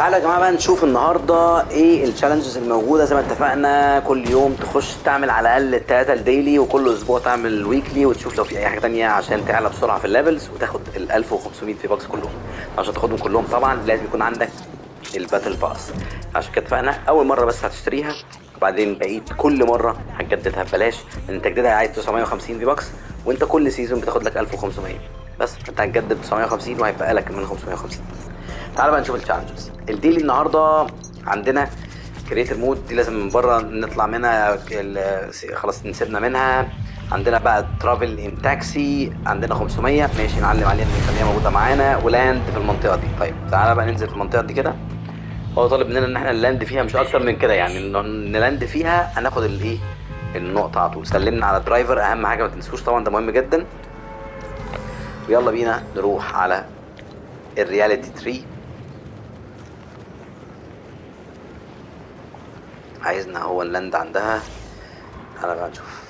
تعالوا يا جماعه بقى نشوف النهارده ايه التشالنجز الموجوده زي ما اتفقنا كل يوم تخش تعمل على الاقل التلاته الديلي وكل اسبوع تعمل ويكلي وتشوف لو في اي حاجه تانية عشان تعلى بسرعه في الليفلز وتاخد ال 1500 في باكس كلهم عشان تاخدهم كلهم طبعا لازم يكون عندك الباتل باس عشان كده اتفقنا اول مره بس هتشتريها وبعدين بقيت كل مره هتجددها ببلاش لان تجديدها عايز 950 في باكس وانت كل سيزون بتاخد لك 1500 بس انت هتجدد 950 وهيبقى لك من 550 تعال بقى نشوف التشالنجز الديلي النهارده عندنا كريتر مود دي لازم من بره نطلع منها ال- خلاص نسيبنا منها عندنا بقى ترافل ان تاكسي عندنا 500 ماشي نعلم عليها نخليها موجوده معانا ولاند في المنطقه دي طيب تعالى بقى ننزل في المنطقه دي كده هو طالب مننا ان احنا نلاند فيها مش اكتر من كده يعني ن- نلاند فيها هناخد الايه النقطه على طول سلمنا على درايفر اهم حاجه ما تنسوش طبعا ده مهم جدا ويلا بينا نروح على الرياليتي تري عايزنا هو اللاند عندها تعالى بقى نشوف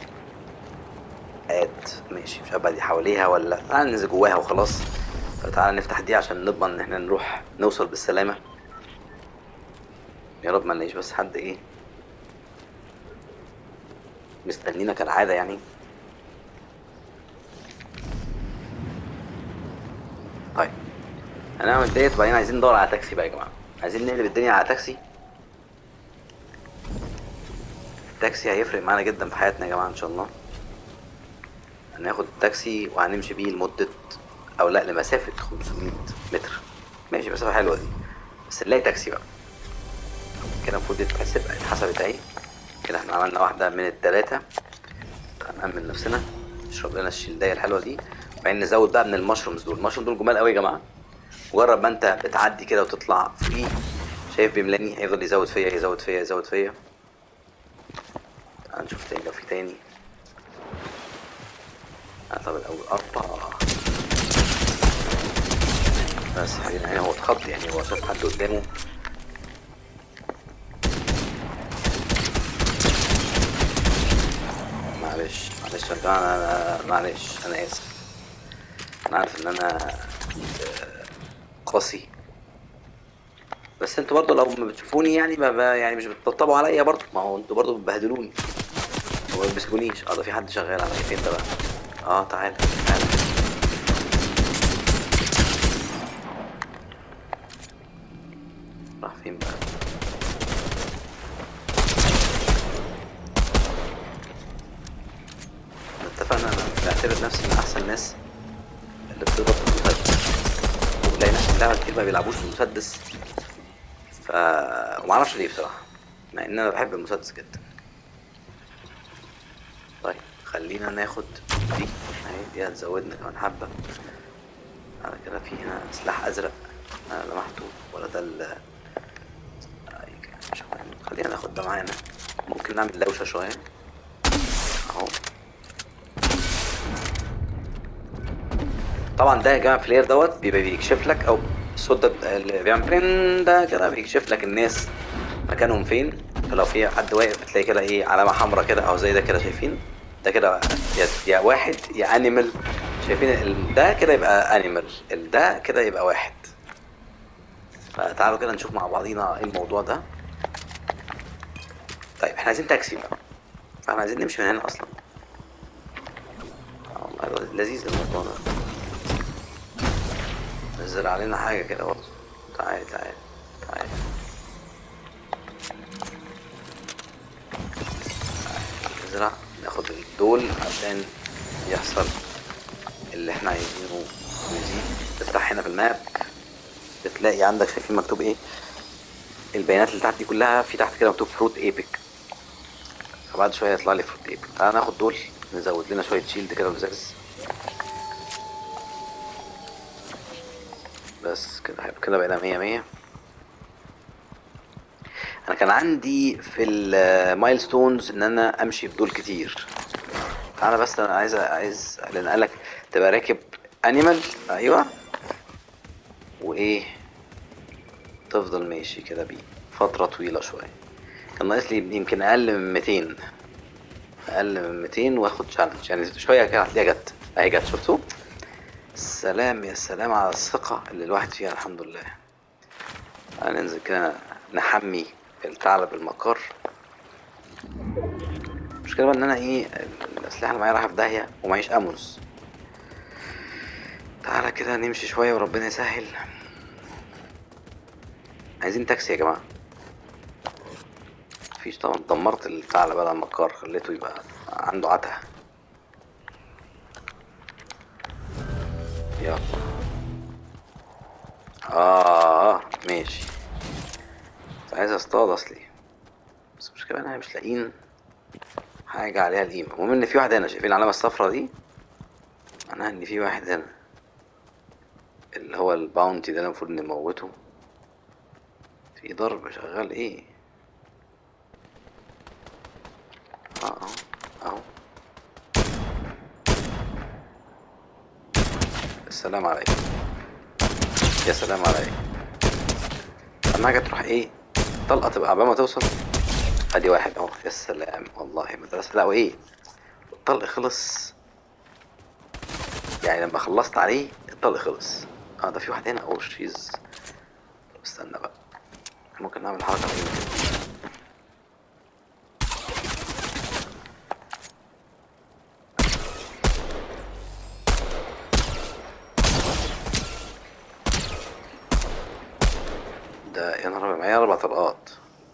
اد ماشي مش عارف دي حواليها ولا تعالى ننزل جواها وخلاص طب تعالى نفتح دي عشان نضمن ان احنا نروح نوصل بالسلامة يا رب ما نلاقيش بس حد ايه مستنينا كالعادة يعني طيب هنعمل ديت وبعدين عايزين ندور على تاكسي بقى يا جماعة عايزين نقلب الدنيا على تاكسي التاكسي هيفرق معانا جدا في حياتنا يا جماعة ان شاء الله هناخد التاكسي وهنمشي بيه لمدة او لا لمسافة 500 متر ماشي مسافة حلوة دي بس نلاقي تاكسي بقى كده المفروض يتحسب اتحسبت اهي كده احنا عملنا واحدة من التلاتة هنأمن نفسنا نشرب لنا الشيلداية الحلوة دي وبعدين نزود بقى من المشرومز دول المشروم دول جمال قوي يا جماعة مجرد ما انت بتعدي كده وتطلع فري شايف بيملاني هيفضل يزود فيا يزود فيا يزود فيا هنشوف تاني لو في تاني آه طب الاول اربعة بس خلينا هنا هو اتخض يعني هو شاف حد قدامه معلش معلش يا جماعة انا أنا- معلش انا اسف انا عارف ان انا آه، قاسي بس انتوا برضه لو ما بتشوفوني يعني ما ما- يعني مش بتطبطبوا عليا برضه ما هو انتوا برضه بتبهدلوني وما بتمسكونيش اه ده في حد شغال عليا فين ده بقى اه تعال تعال راح فين بقى احنا اتفقنا انا بعتبر نفسي من احسن الناس اللي بتضرب بالمسدس ولاقي ناس في اللعبه كتير ما بيلعبوش بالمسدس ف ومعرفش ليه بصراحه مع ان انا بحب المسدس جدا طيب خلينا ناخد دي اهي دي هتزودنا كمان حبه على كده في هنا سلاح ازرق انا لمحته ولا ده ال أي كده، مش مهم. خلينا ناخد ده معانا ممكن نعمل دوشه شويه اهو طبعا ده يا جماعه بلاير دوت بيبقى بيكشف لك او الصوت ده اللي بيعمل برين ده كده بيكشف لك الناس مكانهم فين فلو في حد واقف بتلاقي كده ايه علامه حمراء كده او زي ده كده شايفين ده كده يا, يا واحد يا انيمال شايفين ال- ده كده يبقى انيمال ده كده يبقى واحد فتعالوا كده نشوف مع بعضينا ايه الموضوع ده طيب احنا عايزين تاكسي بقى فاحنا عايزين نمشي من هنا اصلا آه، والله لذيذ الموضوع ده نزل علينا حاجة كده برضه تعال تعال تعال نزرع ناخد الدول عشان يحصل اللي احنا عايزينه ويزيد تفتح هنا في الماب بتلاقي عندك شايفين مكتوب ايه البيانات اللي تحت دي كلها في تحت كده مكتوب فروت ايبك فبعد شوية يطلع لي فروت ايبك تعال ناخد دول نزود لنا شوية شيلد كده ولزاز بس كده حلو كده بقينا مية مية انا كان عندي في المايلستونز ان انا امشي بدول كتير تعالى بس انا عايز عايز لان قالك تبقى راكب انيمال ايوه وايه تفضل ماشي كده بيه فترة طويلة شوية كان ناقص لي يمكن اقل من 200 اقل من 200 واخد تشالنج يعني شوية كده هتلاقيها جت اهي جت شفتوا سلام يا سلام على الثقة اللي الواحد فيها الحمد لله هننزل كده نحمي الثعلب المكار المشكلة بقى ان انا ايه الاسلحة اللي معايا رايحة في داهية ومعيش اموس تعالى كده نمشي شوية وربنا يسهل عايزين تاكسي يا جماعة مفيش طبعا دمرت الثعلب بقى المكار خليته يبقى عنده عته يلا اه ماشي بس عايز اصطاد اصلي بس المشكلة انا مش لاقيين حاجة عليها القيمة المهم ان في واحد هنا شايفين العلامة الصفرا دي معناها ان في واحد هنا اللي هو الباونتي ده المفروض نموته في ضرب شغال ايه اه اهو اهو السلام عليكم يا سلام عليكم اما حاجة تروح ايه طلقة تبقى عبال ما توصل ادي واحد اهو يا سلام والله مدرسة لا وايه الطلق خلص يعني لما خلصت عليه الطلق خلص اه ده في واحد هنا اوه شيز استنى بقى ممكن نعمل حركة غريبة ده يا نهار أبيض، معايا اربع طلقات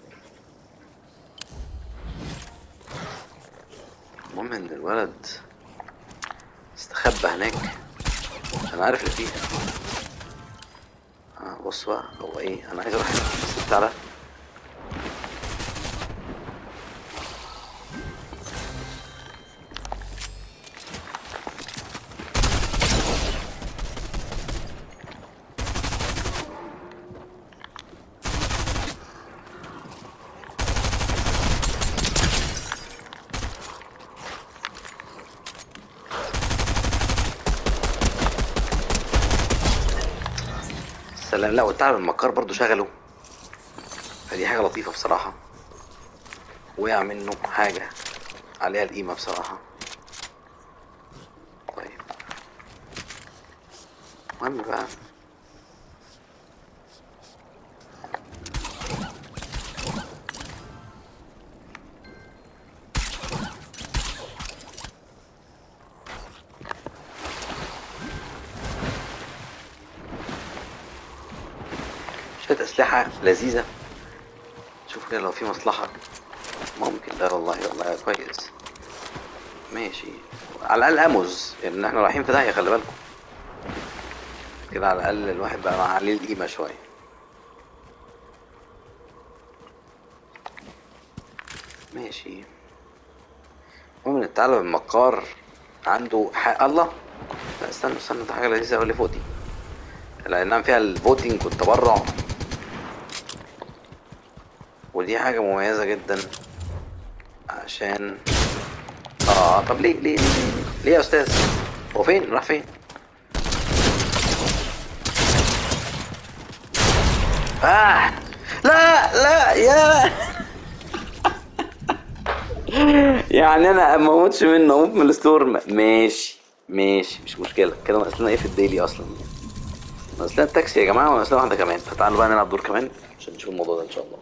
المهم ان الولد استخبى هناك انا عارف اللي فيه اه بص بقى هو ايه انا عايز اروح هنا. بس تعالى سلام لا والتعب المكار برضو شغله فدي حاجة لطيفة بصراحة وقع منه حاجة عليها القيمة بصراحة طيب المهم بقى شوية أسلحة لذيذة شوف كده لو في مصلحة ممكن لا والله والله كويس ماشي على الأقل أموز إن إحنا رايحين في داهية خلي بالكم كده على الأقل الواحد بقى عليه القيمة شوية ماشي المهم إن الثعلب المكار عنده حق الله لا استنى استنى ده حاجة لذيذة أوي اللي فوق دي لأنها فيها الفوتينج والتبرع ودي حاجة مميزة جدا عشان اه طب ليه ليه ليه, ليه, ليه يا استاذ هو فين راح فين اه لا لا يا يعني انا ما اموتش منه اموت من الستورم ماشي ماشي مش مشكله كده ناقص لنا ايه في الديلي اصلا ناقص لنا التاكسي يا جماعه وناقص لنا واحده كمان فتعالوا بقى نلعب دور كمان عشان نشوف الموضوع ده ان شاء الله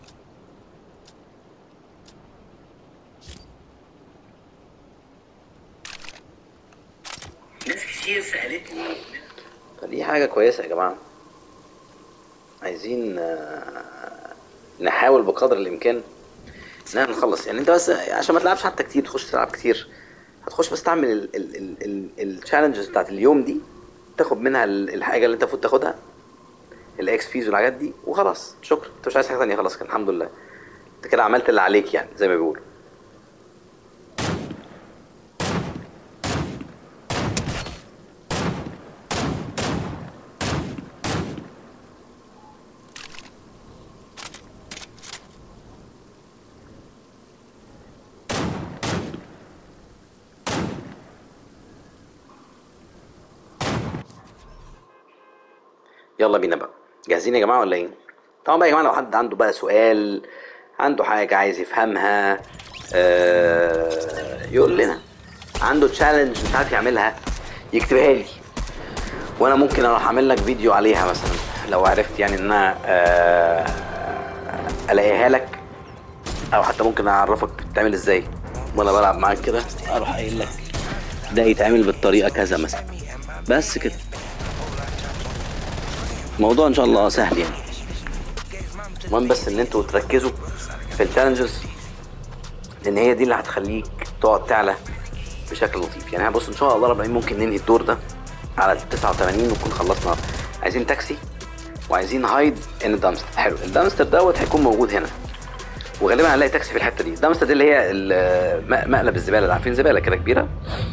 ناس كتير سألتني فدي حاجة كويسة يا جماعة عايزين آه، نحاول بقدر الإمكان إن احنا نخلص يعني أنت بس عشان ما تلعبش حتى كتير تخش تلعب كتير هتخش بس تعمل التشالنجز بتاعت اليوم دي تاخد منها ال- الحاجة اللي أنت المفروض تاخدها الإكس فيز والحاجات دي وخلاص شكرا أنت مش عايز حاجة تانية خلاص كده الحمد لله أنت كده عملت اللي عليك يعني زي ما بيقولوا يلا بينا بقى جاهزين يا جماعه ولا ايه طبعا بقى يا جماعه لو حد عنده بقى سؤال عنده حاجه عايز يفهمها آه يقول لنا عنده تشالنج مش عارف يعملها يكتبها لي وانا ممكن اروح اعمل لك فيديو عليها مثلا لو عرفت يعني ان انا آه، الاقيها لك او حتى ممكن اعرفك تعمل ازاي وانا بلعب معاك كده اروح قايل لك ده يتعمل بالطريقه كذا مثلا بس كده الموضوع ان شاء الله سهل يعني المهم بس ان انتوا تركزوا في التشالنجز لان هي دي اللي هتخليك تقعد تعلى بشكل لطيف يعني بص ان شاء الله رب العالمين ممكن ننهي الدور ده على ال 89 ونكون خلصنا عايزين تاكسي وعايزين هايد ان الدامستر حلو الدامستر دوت هيكون موجود هنا وغالبا هنلاقي تاكسي في الحته دي الدامستر دي اللي هي ال- م- مقلب الزباله اللي عارفين زباله كده كبيره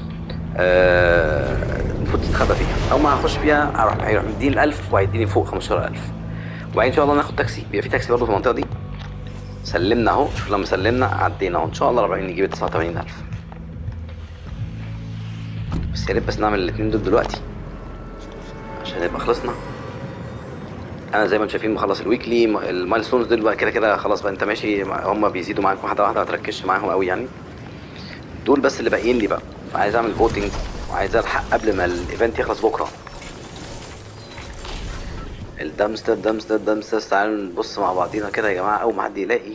آه، المفروض تتخبى فيها او ما هخش فيها هروح هيروح مديني ال 1000 وهيديني فوق 15000 وبعدين ان شاء الله ناخد تاكسي بيبقى في تاكسي برضه في المنطقه دي سلمنا اهو شوف لما سلمنا عدينا اهو ان شاء الله رب العالمين نجيب ال 89000 بس يا ريت بس نعمل الاثنين دول دلوقتي عشان نبقى خلصنا انا زي ما انتم شايفين مخلص الويكلي م- المايلستونز دول بقى كده كده خلاص بقى انت ماشي مع- هم بيزيدوا معاك واحده واحده ما تركزش معاهم قوي يعني دول بس اللي باقيين لي بقى فعايز اعمل فوتنج وعايز الحق قبل ما الايفنت يخلص بكره الدمستر دمستر دمستر تعالوا نبص مع بعضينا كده يا جماعه اول ما حد يلاقي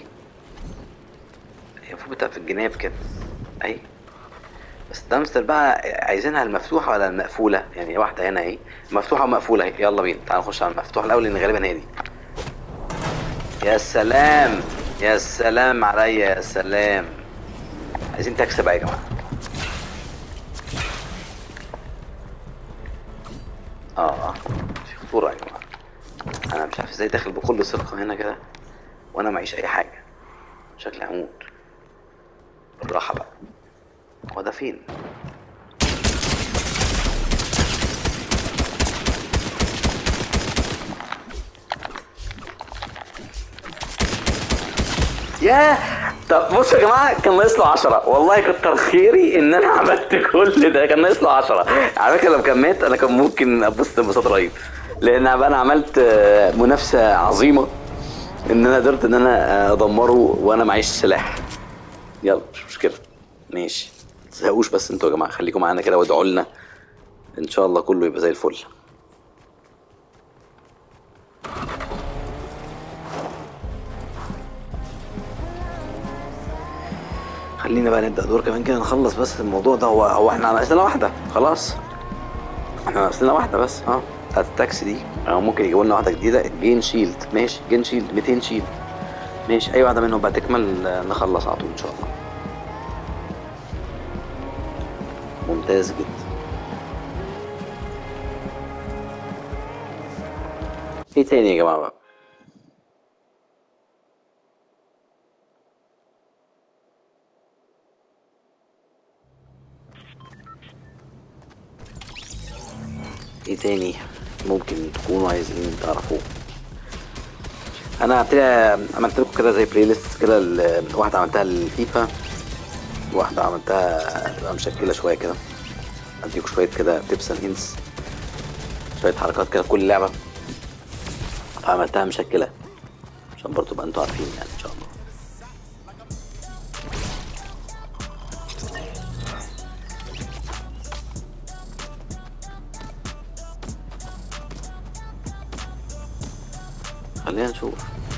هي المفروض بتبقى في الجناب كده اهي بس الدمستر بقى عايزينها المفتوحه ولا المقفوله يعني واحده هنا اهي مفتوحه ومقفوله اهي يلا بينا تعالوا نخش على المفتوح الاول لان غالبا هي دي يا سلام يا سلام عليا يا سلام عايزين تاكسي بقى يا جماعه اه اه في خطوره يا جماعه انا مش عارف ازاي داخل بكل ثقه هنا كده وانا معيش اي حاجه شكلي هموت بالراحه بقى هو ده فين ياه طب بصوا يا جماعه كان ناقص له 10 والله كتر خيري ان انا عملت كل ده كان ناقص له 10 على فكره لو كان مات انا كان ممكن ابص انبساط رهيب لان بقى انا عملت آه، منافسه عظيمه ان انا قدرت ان انا آه، ادمره وانا معيش سلاح يلا مش مشكله ماشي ما تزهقوش بس انتوا يا جماعه خليكم معانا كده وادعوا لنا ان شاء الله كله يبقى زي الفل خلينا بقى نبدا دور كمان كده نخلص بس الموضوع ده هو هو احنا على اسئله واحده خلاص احنا على اسئله واحده بس اه بتاعت التاكسي دي او ممكن يجيبوا لنا واحده جديده جين شيلد ماشي جين شيلد 200 شيلد ماشي اي واحده منهم بقى تكمل آه، نخلص على طول ان شاء الله ممتاز جدا ايه تاني يا جماعه بقى ايه تاني ممكن تكونوا عايزين تعرفوه انا عملت عملت لكم كده زي بلاي ليست كده ال- واحده عملتها للفيفا واحده عملتها تبقى مشكله شويه كده اديكم شويه كده تيبس اند هينتس شويه حركات كده في كل لعبه فعملتها مشكله عشان برضه تبقى انتوا عارفين يعني ان شاء الله خلينا نشوف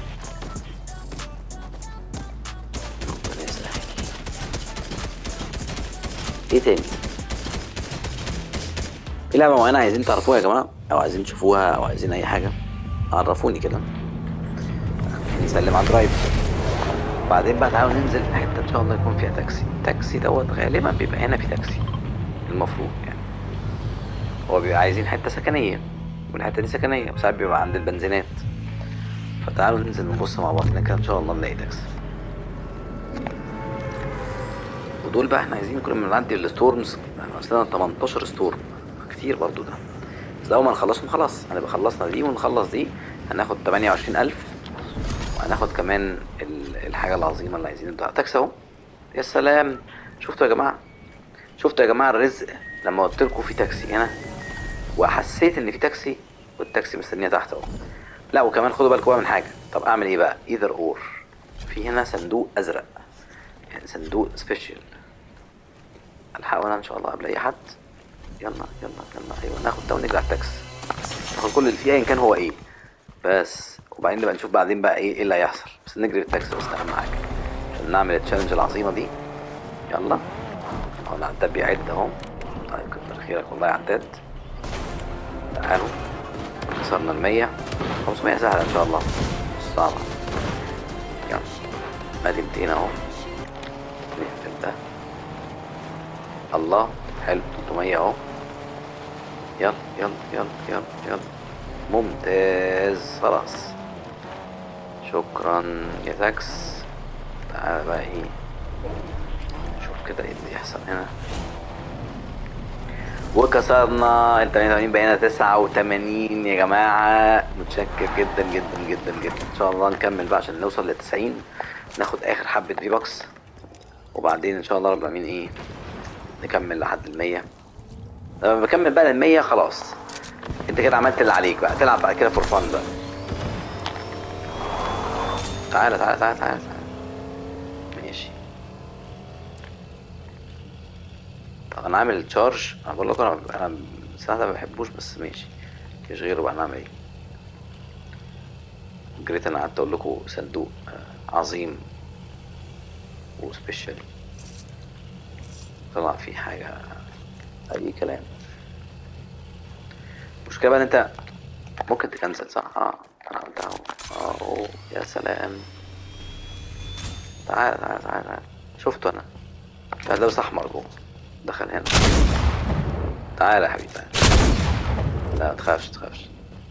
ربنا يسهل ايه تاني في لعبة معينة عايزين تعرفوها يا جماعة أو عايزين تشوفوها أو عايزين أي حاجة عرفوني كده نسلم على الدرايف بعدين بقى تعالوا ننزل في حتة إن شاء الله يكون فيها تاكسي التاكسي دوت غالبا بيبقى هنا في تاكسي المفروض يعني هو بيبقى عايزين حتة سكنية والحتة دي سكنية وساعات بيبقى عند البنزينات فتعالوا ننزل نبص مع بعضنا كده ان شاء الله نلاقي تاكسي ودول بقى احنا عايزين كل ما نعدي الستورمز احنا اصلنا 18 ستورم كتير برضو ده بس اول ما نخلصهم خلاص هنبقى خلصنا دي ونخلص دي هناخد 28000 وهناخد كمان ال- الحاجة العظيمة اللي عايزين ندوها تاكسي اهو يا سلام شفتوا يا جماعة شفتوا يا جماعة الرزق لما قلت لكم في تاكسي هنا وحسيت ان في تاكسي والتاكسي مستنيه تحت اهو لا وكمان خدوا بالكم بقى من حاجه طب اعمل ايه بقى ايذر اور في هنا صندوق ازرق يعني صندوق سبيشال الحق انا ان شاء الله قبل اي حد يلا يلا يلا ايوه ناخد ده ونرجع التاكسي ناخد كل اللي فيه ايا كان هو ايه بس وبعدين نبقى نشوف بعدين بقى ايه ايه اللي هيحصل بس نجري التاكسي بس اهم حاجه عشان نعمل التشالنج العظيمه دي يلا اهو العداد بيعد اهو طيب كتر خيرك والله يا عداد تعالوا كسرنا المية 500 سهلة ان شاء الله مش صعبة يلا ادي 200 اهو نقفل ده الله حلو 300 اهو يلا يلا يلا يلا يلا ممتاز خلاص شكرا يا تاكس تعالى بقى ايه شوف كده ايه اللي يحصل هنا وكسرنا ال 88 بقينا 89 يا جماعة متشكر جدا جدا جدا جدا ان شاء الله نكمل بقى عشان نوصل ل 90 ناخد اخر حبة في بوكس وبعدين ان شاء الله رب العالمين ايه نكمل لحد ال 100 لما بكمل بقى لل 100 خلاص انت كده عملت اللي عليك بقى تلعب بقى كده فور فان بقى تعالى تعالى تعالى تعالى تعالى ماشي طب انا عامل تشارج انا بقول لكم انا انا السلاح ده ما بحبوش بس ماشي مفيش غيره بقى نعمل ايه جريت انا قعدت اقول لكم صندوق آه، عظيم وسبيشال طلع فيه حاجة اي كلام المشكلة بقى ان انت ممكن تكنسل صح اه انا عملتها اهو اه أوه، يا سلام تعال تعال تعال تعال شفته انا لا ده بس احمر جوه دخل هنا تعال يا حبيبي تعال لا تخافش تخافش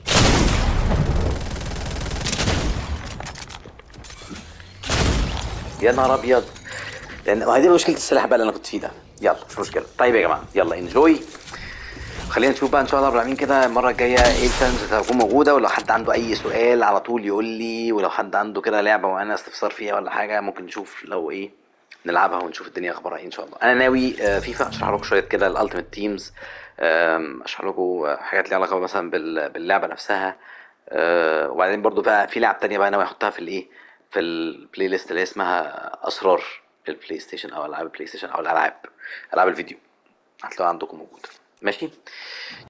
يا نهار ابيض لان ما هي دي مشكله السلاح بقى اللي انا كنت فيه ده يلا مش مشكله طيب يا جماعه يلا انجوي خلينا نشوف بقى ان شاء الله رب العالمين كده المره الجايه ايه التشالنج اللي هتكون موجوده ولو حد عنده اي سؤال على طول يقول لي ولو حد عنده كده لعبه معينه استفسار فيها ولا حاجه ممكن نشوف لو ايه نلعبها ونشوف الدنيا اخبارها ايه ان شاء الله انا ناوي آه، فيفا اشرح لكم شويه كده الالتيميت تيمز اشرح لكم آه، حاجات ليها علاقه مثلا بال- باللعبه نفسها آه، وبعدين برضو بقى في لعب تانية بقى ناوي احطها في الايه في البلاي ليست اللي هي اسمها اسرار البلاي ستيشن او العاب البلاي ستيشن او الالعاب العاب الفيديو هتلاقوها عندكم موجوده ماشي